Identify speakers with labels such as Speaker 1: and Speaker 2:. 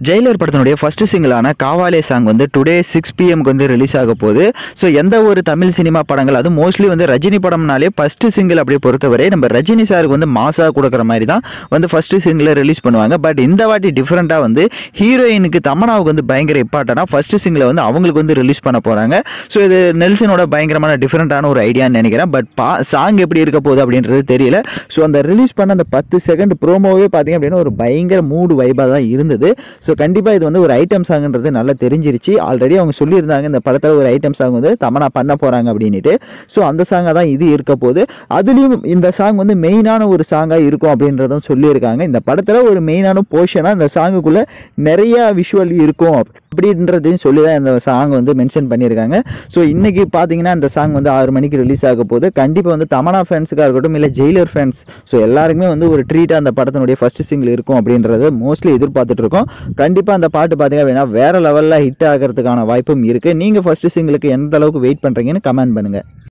Speaker 1: Jailer படத்தினுடைய first சிங்கிளான Kaavaalaa song வந்து டுடே சிக்ஸ் பிஎம்க்கு வந்து ரிலீஸ் ஆக போகுது ஸோ எந்த ஒரு தமிழ் சினிமா படங்கள் அது மோஸ்ட்லி வந்து ரஜினி படம்னாலே ஃபர்ஸ்ட் சிங்கிள் அப்படி பொறுத்தவரை நம்ம ரஜினி சாருக்கு வந்து மாசா கொடுக்குற மாதிரி தான் வந்து ஃபர்ஸ்ட் சிங்கிளை ரிலீஸ் பண்ணுவாங்க பட் இந்த வாட்டி டிஃப்ரெண்ட்டாக வந்து ஹீரோயினுக்கு தமனாவுக்கு வந்து பயங்கர இம்பார்ட்டண்டாக ஃபர்ஸ்ட் சிங்கிளை வந்து அவங்களுக்கு வந்து ரிலீஸ் பண்ண போகிறாங்க ஸோ இது நெல்சனோட பயங்கரமான டிஃப்ரெண்ட்டான ஒரு ஐடியான்னு நினைக்கிறேன் பட் பா சாங் எப்படி இருக்க போகுது அப்படின்றது தெரியல ஸோ அந்த ரிலீஸ் பண்ண அந்த பத்து செகண்ட் ப்ரோமோவே பார்த்தீங்க அப்படின்னா ஒரு பயங்கர மூடு வைபாக தான் இருந்தது ஸோ கண்டிப்பாக இது வந்து ஒரு ஐட்டம் சாங்ன்றது நல்லா தெரிஞ்சிருச்சு ஆல்ரெடி அவங்க சொல்லியிருந்தாங்க இந்த படத்தில் ஒரு ஐட்டம் சாங் வந்து தமனா பண்ண போகிறாங்க அப்படின்ட்டு ஸோ அந்த சாங்காக தான் இது இருக்க போகுது அதுலேயும் இந்த சாங் வந்து மெயினான ஒரு சாங்காக இருக்கும் அப்படின்றதும் சொல்லியிருக்காங்க இந்த படத்தில் ஒரு மெயினான போர்ஷனாக இந்த சாங்குக்குள்ளே நிறைய விஷுவல் இருக்கும் அப்படின்றதையும் சொல்லி தான் இந்த சாங் வந்து மென்ஷன் பண்ணியிருக்காங்க ஸோ இன்னைக்கு பார்த்தீங்கன்னா இந்த சாங் வந்து ஆறு மணிக்கு ரிலீஸ் ஆக போகுது கண்டிப்பாக வந்து தமனா ஃபேன்ஸுக்காக இருக்கட்டும் இல்லை ஜெயிலர் ஃபேன்ஸ் ஸோ எல்லாருக்குமே வந்து ஒரு ட்ரீட்டாக அந்த படத்தினுடைய ஃபர்ஸ்ட் சிங்கிள் இருக்கும் அப்படின்றத மோஸ்ட்லி எதிர்பார்த்துட்டு இருக்கோம் கண்டிப்பாக அந்த பாட்டு பார்த்தீங்க அப்படின்னா வேற லெவலில் ஹிட் ஆகிறதுக்கான வாய்ப்பும் இருக்குது நீங்கள் ஃபர்ஸ்ட் சிங்கிளுக்கு எந்த அளவுக்கு வெயிட் பண்ணுறீங்கன்னு கமெண்ட் பண்ணுங்கள்